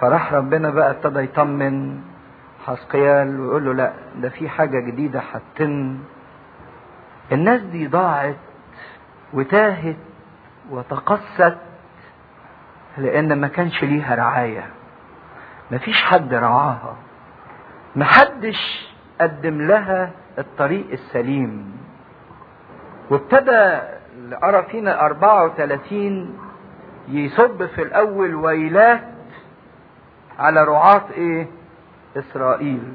فراح ربنا بقى ابتدى يطمن حسقيال ويقول له لا ده في حاجة جديدة هتتم الناس دي ضاعت وتاهت وتقست لان ما كانش ليها رعاية مفيش حد رعاها محدش قدم لها الطريق السليم وابتدى أرى فينا 34 يصب في الأول ويلات على رعاة إيه؟ إسرائيل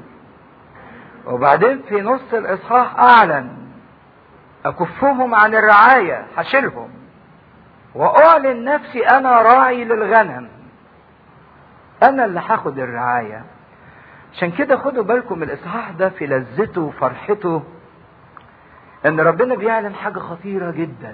وبعدين في نص الإصحاح أعلن أكفهم عن الرعاية هشيلهم وأعلن نفسي أنا راعي للغنم أنا اللي هاخد الرعاية عشان كده خدوا بالكم الإصحاح ده في لذته وفرحته إن ربنا بيعلن حاجة خطيرة جدا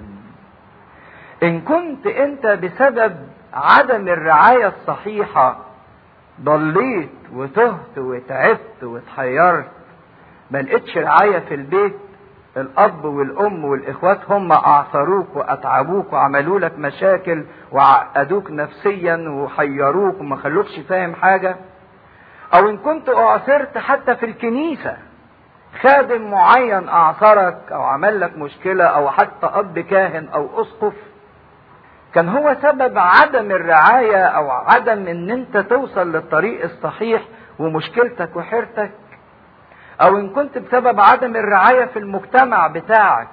إن كنت أنت بسبب عدم الرعاية الصحيحة ضليت وتهت وتعبت واتحيرت ما لقيتش رعاية في البيت الاب والام والاخوات هم اعثروك واتعبوك وعملوا لك مشاكل وعقدوك نفسيا وحيروك وما خلوكش فاهم حاجه او ان كنت اعثرت حتى في الكنيسه خادم معين اعثرك او عمل لك مشكله او حتى اب كاهن او اسقف كان هو سبب عدم الرعايه او عدم ان انت توصل للطريق الصحيح ومشكلتك وحيرتك او ان كنت بسبب عدم الرعاية في المجتمع بتاعك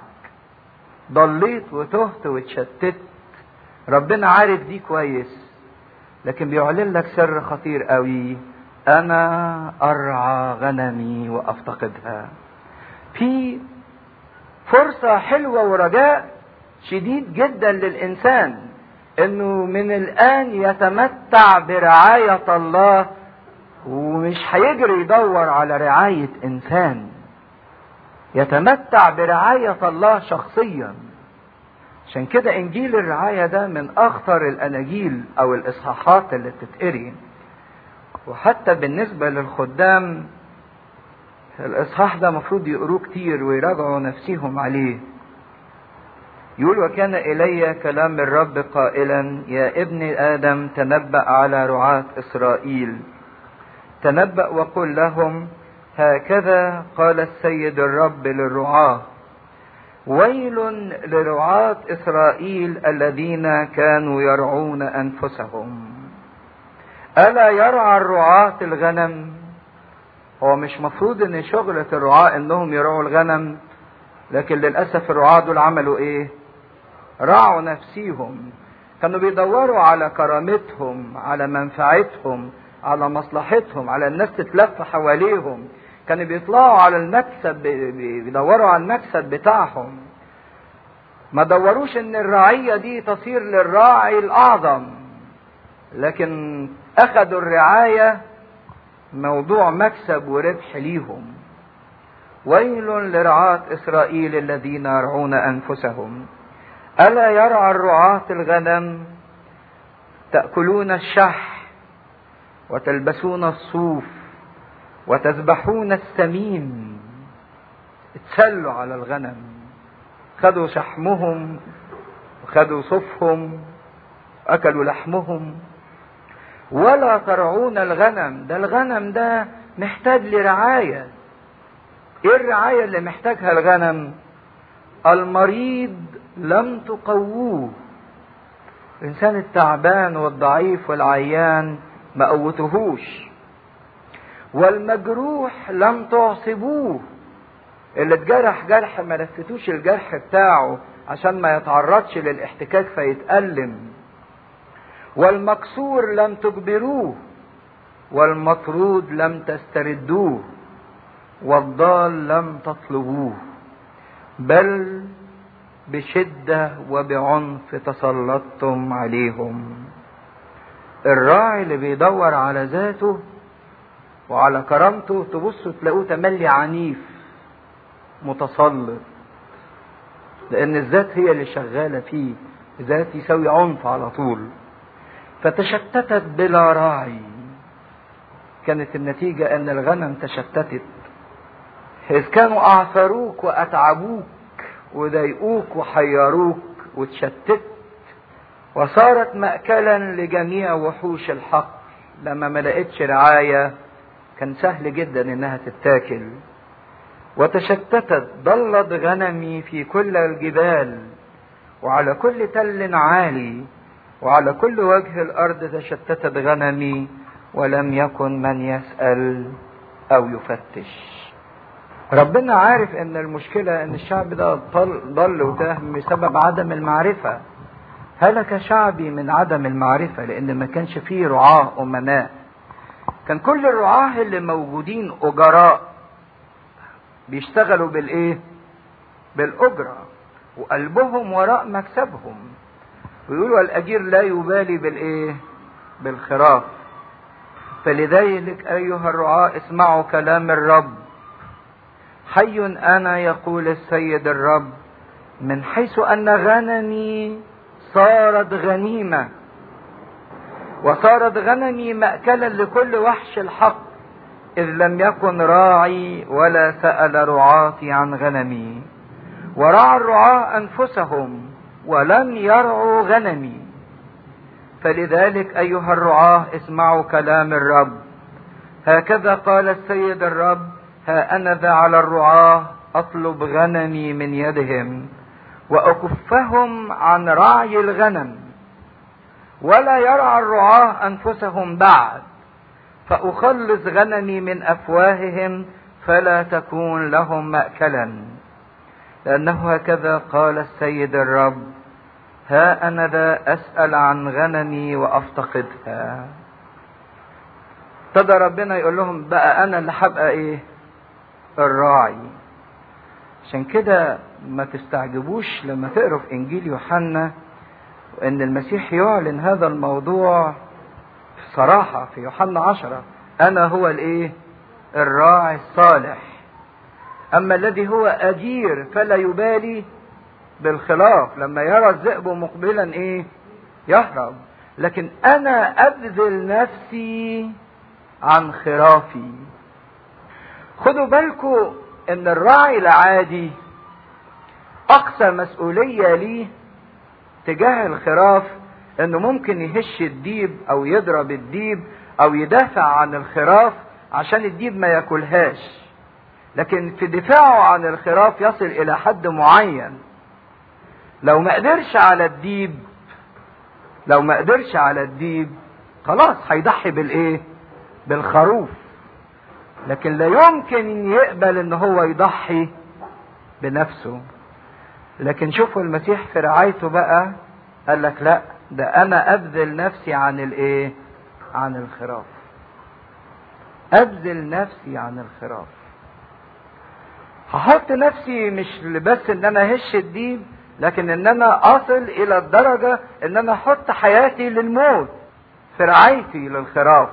ضليت وتهت واتشتت ربنا عارف دي كويس لكن بيعلن لك سر خطير قوي انا ارعى غنمي وافتقدها في فرصة حلوة ورجاء شديد جدا للانسان انه من الان يتمتع برعاية الله ومش هيجري يدور على رعاية إنسان يتمتع برعاية الله شخصيا عشان كده إنجيل الرعاية ده من أخطر الأناجيل أو الإصحاحات اللي بتتقري وحتى بالنسبة للخدام الإصحاح ده المفروض يقروه كتير ويراجعوا نفسيهم عليه يقول وكان إلي كلام الرب قائلا يا ابن آدم تنبأ على رعاة إسرائيل تنبأ وقل لهم هكذا قال السيد الرب للرعاة ويل لرعاة إسرائيل الذين كانوا يرعون أنفسهم ألا يرعى الرعاة الغنم هو مش مفروض ان شغلة الرعاة انهم يرعوا الغنم لكن للأسف الرعاة دول عملوا ايه رعوا نفسيهم كانوا بيدوروا على كرامتهم على منفعتهم على مصلحتهم على الناس تتلف حواليهم كانوا بيطلعوا على المكسب بيدوروا على المكسب بتاعهم ما دوروش ان الرعية دي تصير للراعي الاعظم لكن اخذوا الرعاية موضوع مكسب وربح ليهم ويل لرعاة اسرائيل الذين يرعون انفسهم الا يرعى الرعاة الغنم تاكلون الشح وتلبسون الصوف وتذبحون السمين اتسلوا على الغنم خدوا شحمهم وخدوا صوفهم اكلوا لحمهم ولا ترعون الغنم ده الغنم ده محتاج لرعايه ايه الرعايه اللي محتاجها الغنم المريض لم تقووه الانسان التعبان والضعيف والعيان ما قوتهوش والمجروح لم تعصبوه اللي اتجرح جرح ما لفتوش الجرح بتاعه عشان ما يتعرضش للاحتكاك فيتألم والمكسور لم تجبروه والمطرود لم تستردوه والضال لم تطلبوه بل بشدة وبعنف تسلطتم عليهم الراعي اللي بيدور على ذاته وعلى كرامته تبصوا تلاقوه تملي عنيف متسلط لان الذات هي اللي شغاله فيه ذات يساوي عنف على طول فتشتتت بلا راعي كانت النتيجة أن الغنم تشتتت إذ كانوا أعثروك وأتعبوك وضايقوك وحيروك وتشتت وصارت مأكلا لجميع وحوش الحق لما ما لقيتش رعاية كان سهل جدا انها تتاكل وتشتتت ضلت غنمي في كل الجبال وعلى كل تل عالي وعلى كل وجه الارض تشتتت غنمي ولم يكن من يسال او يفتش ربنا عارف ان المشكله ان الشعب ده ضل وتاه بسبب عدم المعرفه هلك شعبي من عدم المعرفه لان ما كانش فيه رعاه امناء كان كل الرعاه اللي موجودين اجراء بيشتغلوا بالايه بالاجره وقلبهم وراء مكسبهم ويقولوا الاجير لا يبالي بالايه بالخراف فلذلك ايها الرعاة اسمعوا كلام الرب حي انا يقول السيد الرب من حيث ان غنمي صارت غنيمه وصارت غنمي ماكلا لكل وحش الحق اذ لم يكن راعي ولا سال رعاتي عن غنمي ورعى الرعاه انفسهم ولم يرعوا غنمي فلذلك ايها الرعاه اسمعوا كلام الرب هكذا قال السيد الرب ها انا ذا على الرعاه اطلب غنمي من يدهم واكفهم عن رعي الغنم ولا يرعى الرعاه انفسهم بعد فاخلص غنمي من افواههم فلا تكون لهم ماكلا لانه هكذا قال السيد الرب ها انا ذا اسال عن غنمي وافتقدها ابتدى ربنا يقول لهم بقى انا اللي هبقى ايه الراعي عشان كده ما تستعجبوش لما تقروا في انجيل يوحنا ان المسيح يعلن هذا الموضوع صراحة في يوحنا عشرة انا هو الايه الراعي الصالح اما الذي هو اجير فلا يبالي بالخلاف لما يرى الذئب مقبلا ايه يهرب لكن انا ابذل نفسي عن خرافي خدوا بالكم ان الراعي العادي اقصى مسؤولية ليه تجاه الخراف انه ممكن يهش الديب او يضرب الديب او يدافع عن الخراف عشان الديب ما ياكلهاش لكن في دفاعه عن الخراف يصل الى حد معين لو ما قدرش على الديب لو ما قدرش على الديب خلاص هيضحي بالايه بالخروف لكن لا يمكن يقبل ان هو يضحي بنفسه لكن شوفوا المسيح في رعايته بقى قال لك لا ده انا ابذل نفسي عن الايه عن الخراف ابذل نفسي عن الخراف هحط نفسي مش بس ان انا هش الديب لكن ان انا اصل الى الدرجة ان انا احط حياتي للموت في رعايتي للخراف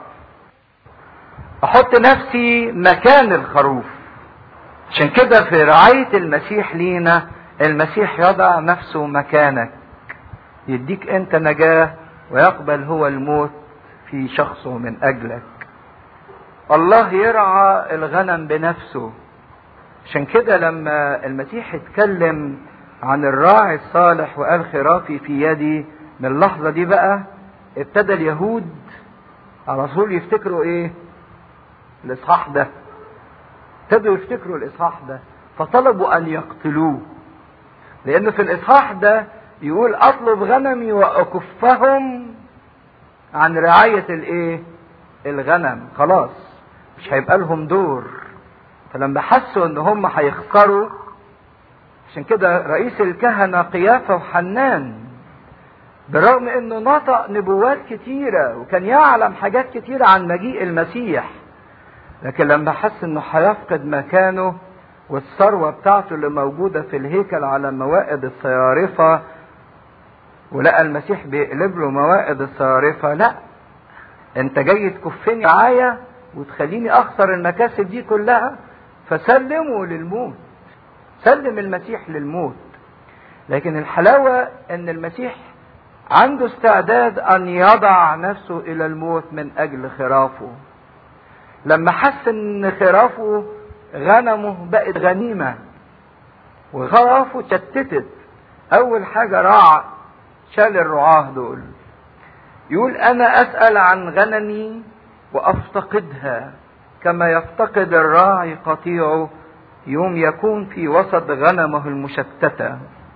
احط نفسي مكان الخروف عشان كده في رعاية المسيح لينا المسيح يضع نفسه مكانك يديك انت نجاة ويقبل هو الموت في شخصه من اجلك الله يرعى الغنم بنفسه عشان كده لما المسيح اتكلم عن الراعي الصالح وقال خرافي في يدي من اللحظة دي بقى ابتدى اليهود على طول يفتكروا ايه الاصحاح ده ابتدوا يفتكروا الاصحاح ده فطلبوا ان يقتلوه لان في الاصحاح ده يقول اطلب غنمي واكفهم عن رعاية الايه الغنم خلاص مش هيبقى لهم دور فلما حسوا ان هم هيخسروا عشان كده رئيس الكهنة قيافة وحنان بالرغم انه نطق نبوات كتيرة وكان يعلم حاجات كتيرة عن مجيء المسيح لكن لما حس انه هيفقد مكانه والثروة بتاعته اللي موجودة في الهيكل على موائد الصيارفة ولقى المسيح بيقلب له موائد الصيارفة لا انت جاي تكفني معايا وتخليني اخسر المكاسب دي كلها فسلمه للموت سلم المسيح للموت لكن الحلاوة ان المسيح عنده استعداد ان يضع نفسه الى الموت من اجل خرافه لما حس ان خرافه غنمه بقت غنيمة وخرافه شتتت اول حاجة راع شال الرعاه دول يقول انا اسأل عن غنمي وافتقدها كما يفتقد الراعي قطيعه يوم يكون في وسط غنمه المشتته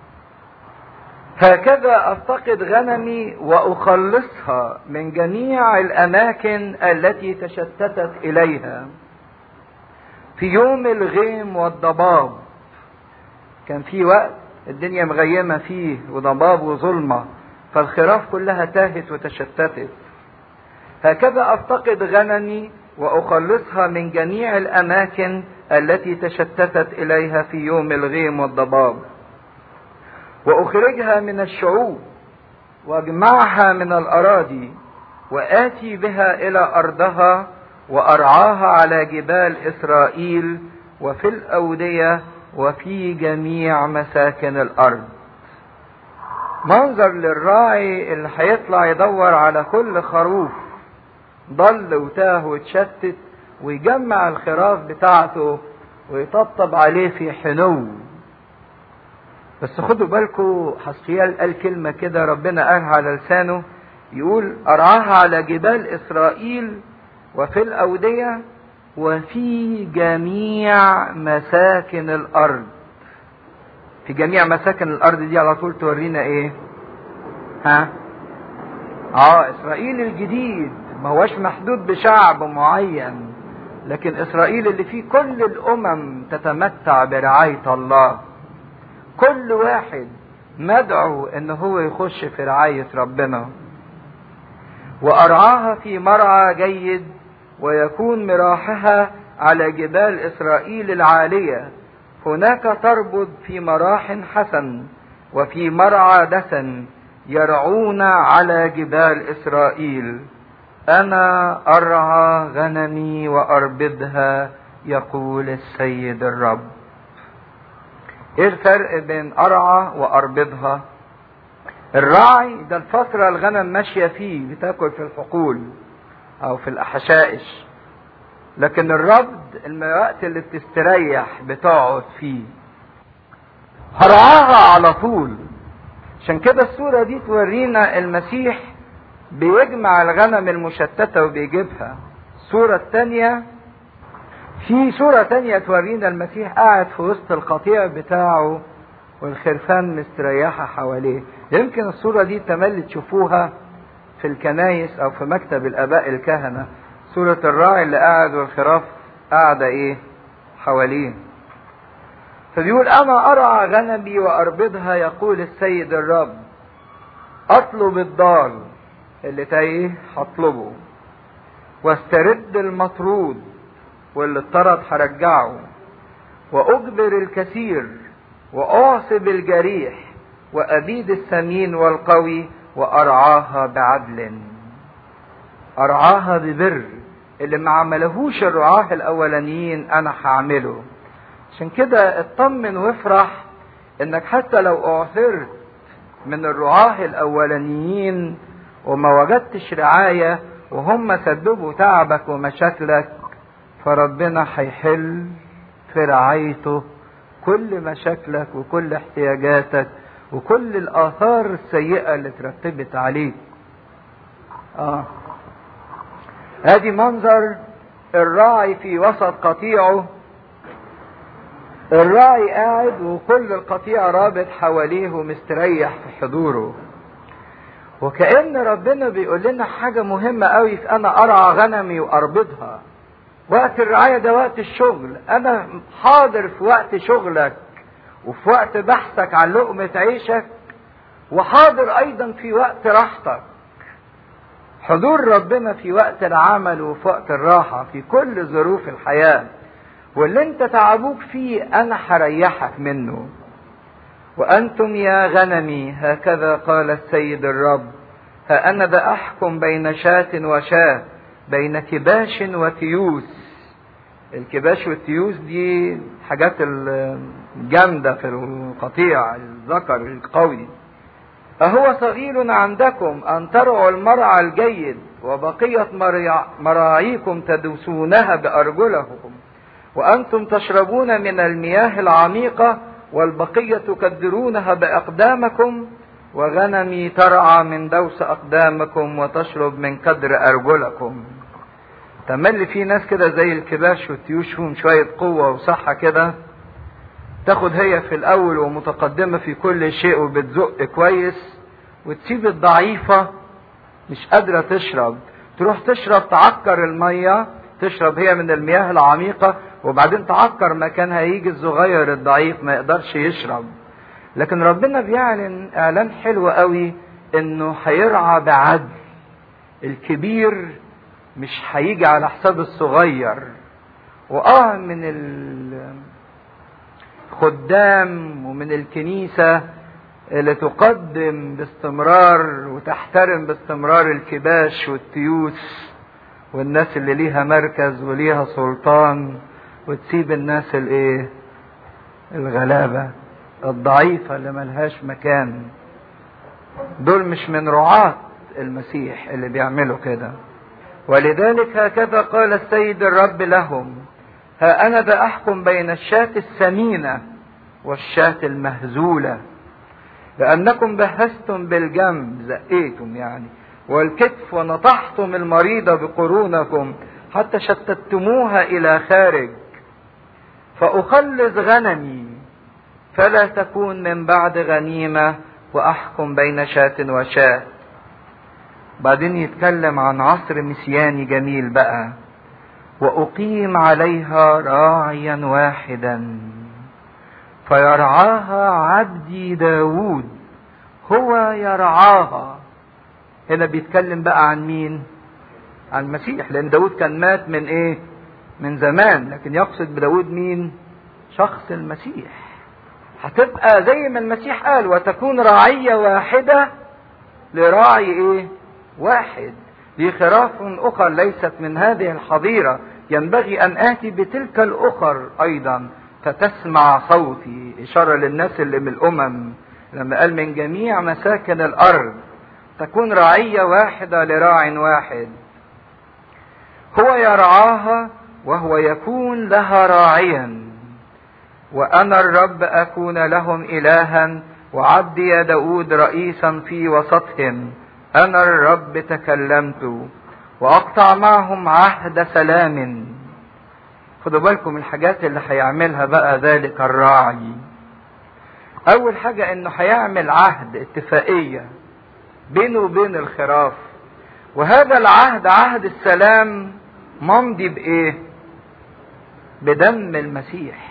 هكذا افتقد غنمي واخلصها من جميع الاماكن التي تشتتت اليها في يوم الغيم والضباب كان في وقت الدنيا مغيمة فيه وضباب وظلمة فالخراف كلها تاهت وتشتتت هكذا افتقد غنمي واخلصها من جميع الاماكن التي تشتتت اليها في يوم الغيم والضباب واخرجها من الشعوب واجمعها من الاراضي واتي بها الى ارضها وارعاها على جبال اسرائيل وفي الاوديه وفي جميع مساكن الارض منظر للراعي اللي هيطلع يدور على كل خروف ضل وتاه واتشتت ويجمع الخراف بتاعته ويطبطب عليه في حنو بس خدوا بالكم حسقيال قال كلمة كده ربنا قالها على لسانه يقول أرعاها على جبال إسرائيل وفي الأودية وفي جميع مساكن الأرض في جميع مساكن الأرض دي على طول تورينا إيه؟ ها؟ اه إسرائيل الجديد ما هوش محدود بشعب معين لكن إسرائيل اللي فيه كل الأمم تتمتع برعاية الله كل واحد مدعو ان هو يخش في رعاية ربنا وارعاها في مرعى جيد ويكون مراحها على جبال اسرائيل العالية هناك تربض في مراح حسن وفي مرعى دسن يرعون على جبال اسرائيل انا ارعى غنمي واربدها يقول السيد الرب ايه الفرق بين ارعى واربضها الراعي ده الفترة الغنم ماشية فيه بتاكل في الحقول او في الاحشائش لكن الربض الوقت اللي بتستريح بتقعد فيه هرعاها على طول عشان كده الصورة دي تورينا المسيح بيجمع الغنم المشتتة وبيجيبها الصورة الثانية في صورة تانية تورينا المسيح قاعد في وسط القطيع بتاعه والخرفان مستريحة حواليه يمكن الصورة دي تملي تشوفوها في الكنايس أو في مكتب الآباء الكهنة صورة الراعي اللي قاعد والخراف قاعدة إيه حواليه فبيقول أنا أرعى غنمي وأربضها يقول السيد الرب أطلب الضال اللي تايه هطلبه واسترد المطرود واللي اتطرد هرجعه واجبر الكثير واعصب الجريح وابيد السمين والقوي وارعاها بعدل ارعاها ببر اللي ما عملهوش الرعاه الاولانيين انا هعمله عشان كده اطمن وافرح انك حتى لو اعثرت من الرعاه الاولانيين وما وجدتش رعايه وهم سببوا تعبك ومشاكلك فربنا هيحل في رعايته كل مشاكلك وكل احتياجاتك وكل الاثار السيئه اللي ترتبت عليك اه ادي منظر الراعي في وسط قطيعه الراعي قاعد وكل القطيع رابط حواليه ومستريح في حضوره وكأن ربنا بيقول لنا حاجة مهمة قوي في أنا أرعى غنمي وأربضها وقت الرعاية ده وقت الشغل أنا حاضر في وقت شغلك وفي وقت بحثك عن لقمة عيشك وحاضر أيضا في وقت راحتك حضور ربنا في وقت العمل وفي وقت الراحة في كل ظروف الحياة واللي انت تعبوك فيه أنا هريحك منه وأنتم يا غنمي هكذا قال السيد الرب ها أنا ذا أحكم بين شاة وشاة بين كباش وتيوس الكباش والتيوس دي حاجات الجامدة في القطيع الذكر القوي أهو صغير عندكم أن ترعوا المرعى الجيد وبقية مراعيكم تدوسونها بأرجلكم وأنتم تشربون من المياه العميقة والبقية تكدرونها بأقدامكم وغنمي ترعى من دوس أقدامكم وتشرب من كدر أرجلكم تملي في ناس كده زي الكباش والتيوش فيهم شوية قوة وصحة كده تاخد هي في الأول ومتقدمة في كل شيء وبتزق كويس وتسيب الضعيفة مش قادرة تشرب تروح تشرب تعكر المية تشرب هي من المياه العميقة وبعدين تعكر مكانها يجي الصغير الضعيف ما يقدرش يشرب لكن ربنا بيعلن اعلان حلو قوي انه هيرعى بعدل الكبير مش هيجي على حساب الصغير واه من الخدام ومن الكنيسة اللي تقدم باستمرار وتحترم باستمرار الكباش والتيوس والناس اللي ليها مركز وليها سلطان وتسيب الناس الايه الغلابة الضعيفة اللي ملهاش مكان دول مش من رعاة المسيح اللي بيعملوا كده ولذلك هكذا قال السيد الرب لهم ها أنا ذا أحكم بين الشاة السمينة والشاة المهزولة لأنكم بهستم بالجنب زقيتم يعني والكتف ونطحتم المريضة بقرونكم حتى شتتموها إلى خارج فأخلص غنمي فلا تكون من بعد غنيمة وأحكم بين شاة وشاة بعدين يتكلم عن عصر مسياني جميل بقى وأقيم عليها راعيا واحدا فيرعاها عبدي داود هو يرعاها هنا بيتكلم بقى عن مين عن المسيح لان داود كان مات من ايه من زمان لكن يقصد بداود مين شخص المسيح هتبقى زي ما المسيح قال وتكون رعية واحدة لراعي ايه واحد لي خراف اخر ليست من هذه الحظيرة ينبغي ان اتي بتلك الاخر ايضا فتسمع صوتي اشارة للناس اللي من الامم لما قال من جميع مساكن الارض تكون رعية واحدة لراع واحد هو يرعاها وهو يكون لها راعيا وأنا الرب أكون لهم إلها وعبدي داود رئيسا في وسطهم أنا الرب تكلمت وأقطع معهم عهد سلام خدوا بالكم الحاجات اللي هيعملها بقى ذلك الراعي أول حاجة إنه هيعمل عهد اتفاقية بينه وبين الخراف وهذا العهد عهد السلام ممضي بايه بدم المسيح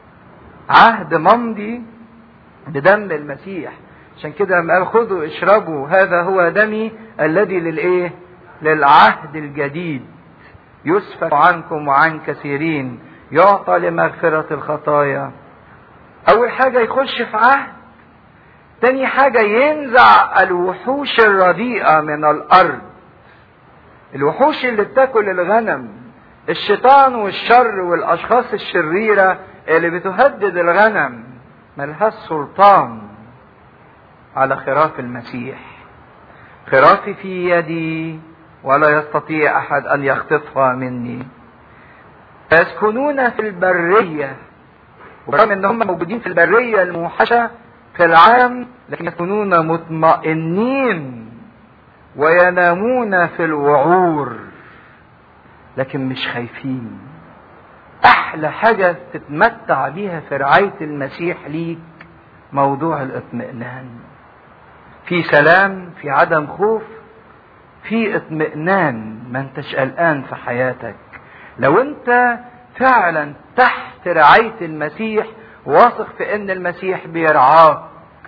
عهد ممضي بدم المسيح عشان كده لما قال خذوا اشربوا هذا هو دمي الذي للايه للعهد الجديد يسفك عنكم وعن كثيرين يعطى لمغفرة الخطايا أول حاجة يخش في عهد تاني حاجة ينزع الوحوش الرديئة من الأرض الوحوش اللي بتاكل الغنم الشيطان والشر والأشخاص الشريرة اللي بتهدد الغنم ملهاش سلطان على خراف المسيح خرافي في يدي ولا يستطيع أحد أن يخطفها مني يسكنون في البرية ورغم ان هم موجودين في البرية الموحشة في العام لكن يكونون مطمئنين وينامون في الوعور لكن مش خايفين احلى حاجة تتمتع بيها في رعاية المسيح ليك موضوع الاطمئنان في سلام في عدم خوف في اطمئنان ما انتش قلقان في حياتك لو انت فعلا تحت رعاية المسيح واثق في ان المسيح بيرعاك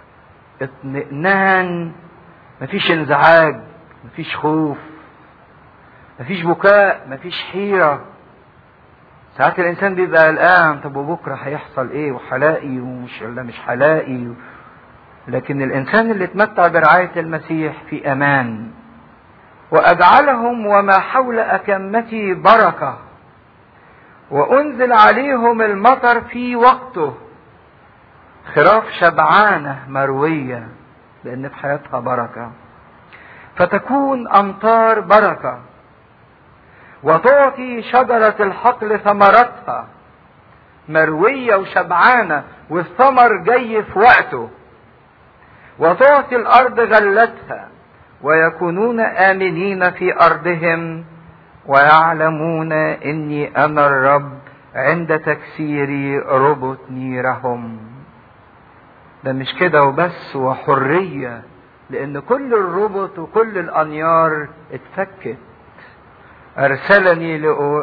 اطمئنان مفيش انزعاج مفيش خوف مفيش بكاء مفيش حيرة ساعات الانسان بيبقى قلقان طب وبكره هيحصل ايه وحلاقي ومش ولا مش حلاقي لكن الانسان اللي اتمتع برعاية المسيح في امان واجعلهم وما حول اكمتي بركة وانزل عليهم المطر في وقته خراف شبعانة مروية لان في حياتها بركة فتكون امطار بركة وتعطي شجرة الحقل ثمرتها مروية وشبعانة والثمر جاي في وقته وتعطي الأرض غلتها ويكونون آمنين في أرضهم ويعلمون اني انا الرب عند تكسيري ربط نيرهم ده مش كده وبس وحرية لان كل الربط وكل الانيار اتفكت ارسلني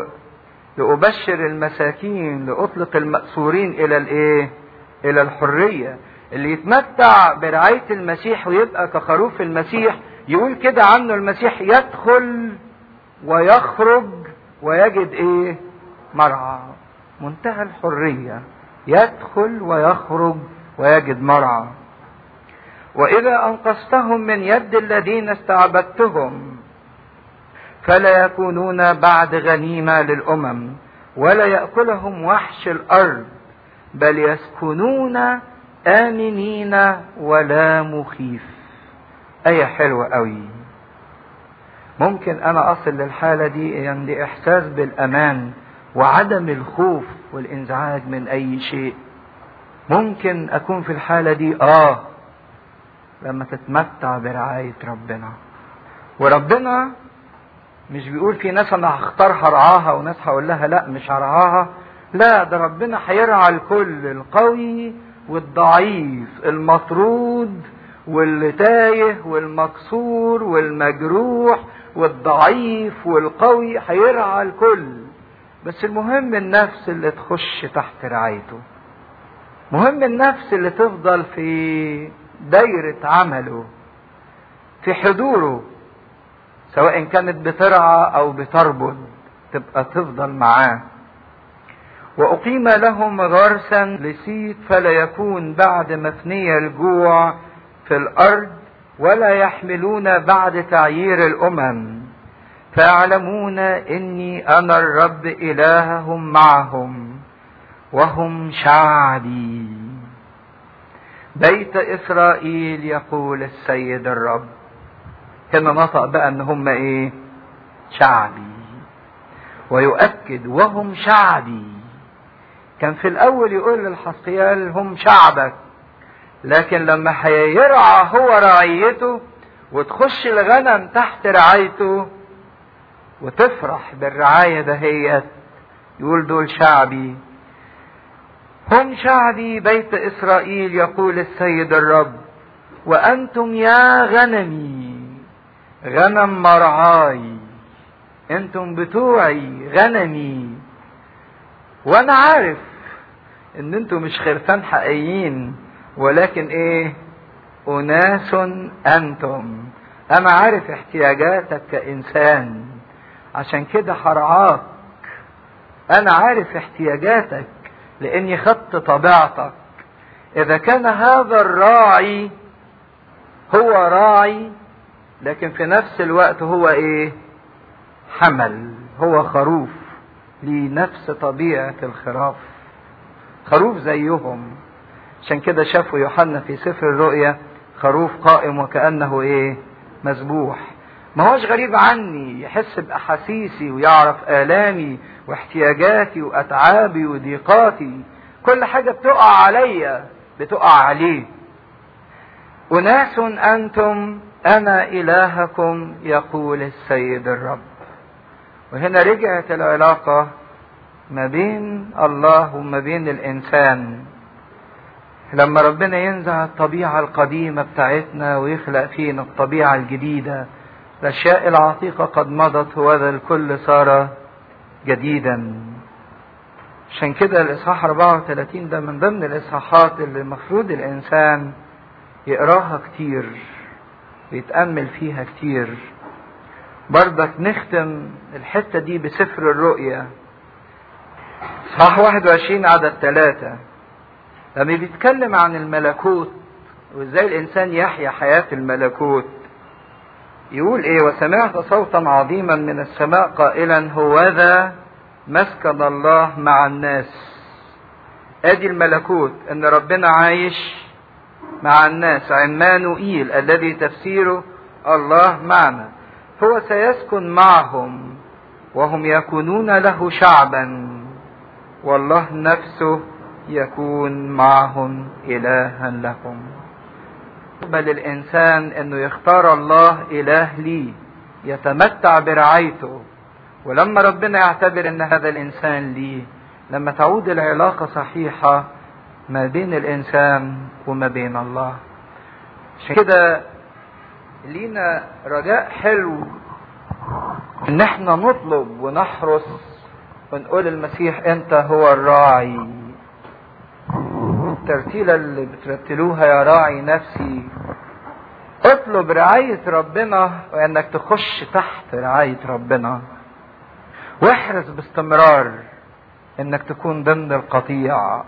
لأبشر المساكين لأطلق المأسورين إلى الإيه؟ إلى الحرية اللي يتمتع برعاية المسيح ويبقى كخروف المسيح يقول كده عنه المسيح يدخل ويخرج ويجد إيه؟ مرعى منتهى الحرية يدخل ويخرج ويجد مرعى وإذا أنقذتهم من يد الذين استعبدتهم فلا يكونون بعد غنيمة للأمم ولا يأكلهم وحش الأرض بل يسكنون آمنين ولا مخيف آية حلوة قوي ممكن أنا أصل للحالة دي عندي إحساس بالأمان وعدم الخوف والانزعاج من أي شيء ممكن أكون في الحالة دي آه لما تتمتع برعاية ربنا وربنا مش بيقول في ناس انا هختار هرعاها وناس هقول لها لا مش هرعاها لا ده ربنا هيرعى الكل القوي والضعيف المطرود واللي تايه والمكسور والمجروح والضعيف والقوي هيرعى الكل بس المهم النفس اللي تخش تحت رعايته مهم النفس اللي تفضل في دايرة عمله في حضوره سواء كانت بترعى او بتربض تبقى تفضل معاه واقيم لهم غرسا لسيد فلا يكون بعد مفنية الجوع في الارض ولا يحملون بعد تعيير الامم فيعلمون اني انا الرب الههم معهم وهم شعبي بيت اسرائيل يقول السيد الرب هنا نطق بقى ان هم ايه شعبي ويؤكد وهم شعبي كان في الاول يقول للحسقيال هم شعبك لكن لما هيرعى هو رعيته وتخش الغنم تحت رعايته وتفرح بالرعاية دهيت يقول دول شعبي هم شعبي بيت إسرائيل يقول السيد الرب وأنتم يا غنمي غنم مرعاي انتم بتوعي غنمي وانا عارف ان انتم مش خرفان حقيقيين ولكن ايه اناس انتم انا عارف احتياجاتك كانسان عشان كده هرعاك انا عارف احتياجاتك لاني خدت طبيعتك اذا كان هذا الراعي هو راعي لكن في نفس الوقت هو ايه حمل هو خروف لنفس طبيعة الخراف خروف زيهم عشان كده شافوا يوحنا في سفر الرؤيا خروف قائم وكأنه ايه مذبوح ما هوش غريب عني يحس بأحاسيسي ويعرف آلامي واحتياجاتي وأتعابي وضيقاتي كل حاجة بتقع عليا بتقع عليه أناس أنتم أنا إلهكم يقول السيد الرب وهنا رجعت العلاقة ما بين الله وما بين الإنسان لما ربنا ينزع الطبيعة القديمة بتاعتنا ويخلق فينا الطبيعة الجديدة الأشياء العتيقة قد مضت وهذا الكل صار جديدا عشان كده الإصحاح 34 ده من ضمن الإصحاحات اللي المفروض الإنسان يقراها كتير ويتأمل فيها كتير برضك نختم الحتة دي بسفر الرؤيا صح 21 عدد ثلاثة لما بيتكلم عن الملكوت وازاي الانسان يحيا حياة الملكوت يقول ايه وسمعت صوتا عظيما من السماء قائلا هوذا مسكن الله مع الناس ادي الملكوت ان ربنا عايش مع الناس عمانوئيل الذي تفسيره الله معنا هو سيسكن معهم وهم يكونون له شعبا والله نفسه يكون معهم إلها لهم بل الإنسان أنه يختار الله إله لي يتمتع برعايته ولما ربنا يعتبر ان هذا الانسان ليه لما تعود العلاقه صحيحه ما بين الانسان وما بين الله عشان كده لينا رجاء حلو ان احنا نطلب ونحرص ونقول المسيح انت هو الراعي الترتيله اللي بترتلوها يا راعي نفسي اطلب رعاية ربنا وانك تخش تحت رعاية ربنا واحرص باستمرار انك تكون ضمن القطيع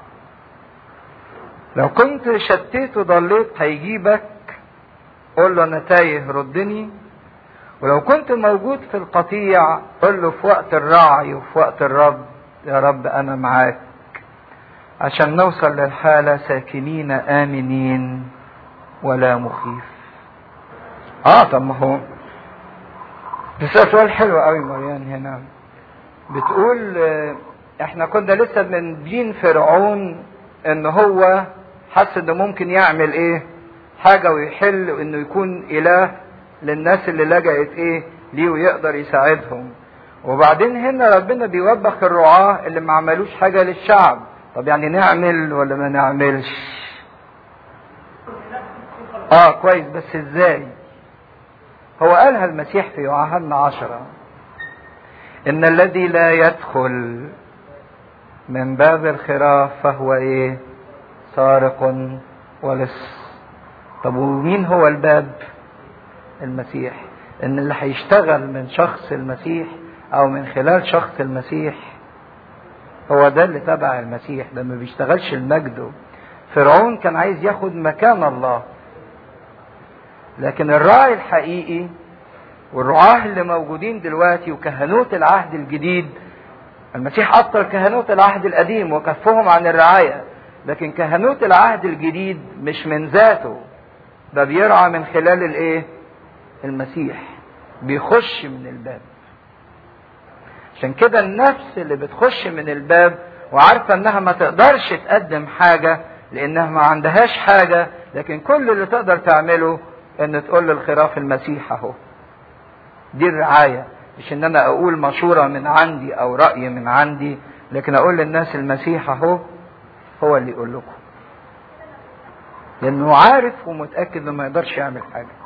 لو كنت شتيت وضليت هيجيبك قول له انا تايه ردني ولو كنت موجود في القطيع قل له في وقت الرعي وفي وقت الرب يا رب انا معاك عشان نوصل للحالة ساكنين آمنين ولا مخيف اه طب ما هو بس سؤال حلو قوي مريان هنا بتقول احنا كنا لسه بندين فرعون ان هو حس انه ممكن يعمل ايه حاجة ويحل وانه يكون اله للناس اللي لجأت ايه ليه ويقدر يساعدهم وبعدين هنا ربنا بيوبخ الرعاة اللي ما عملوش حاجة للشعب طب يعني نعمل ولا ما نعملش اه كويس بس ازاي هو قالها المسيح في يوحنا عشرة ان الذي لا يدخل من باب الخراف فهو ايه سارق ولص طب ومين هو الباب المسيح ان اللي هيشتغل من شخص المسيح او من خلال شخص المسيح هو ده اللي تبع المسيح ده ما بيشتغلش لمجده فرعون كان عايز ياخد مكان الله لكن الراعي الحقيقي والرعاة اللي موجودين دلوقتي وكهنوت العهد الجديد المسيح أبطل كهنوت العهد القديم وكفهم عن الرعاية لكن كهنوت العهد الجديد مش من ذاته ده بيرعى من خلال الايه المسيح بيخش من الباب عشان كده النفس اللي بتخش من الباب وعارفة انها ما تقدرش تقدم حاجة لانها ما عندهاش حاجة لكن كل اللي تقدر تعمله ان تقول للخراف المسيح اهو دي الرعاية مش ان انا اقول مشورة من عندي او رأي من عندي لكن اقول للناس المسيح اهو هو اللي يقول لكم لانه عارف ومتأكد انه ما يقدرش يعمل حاجة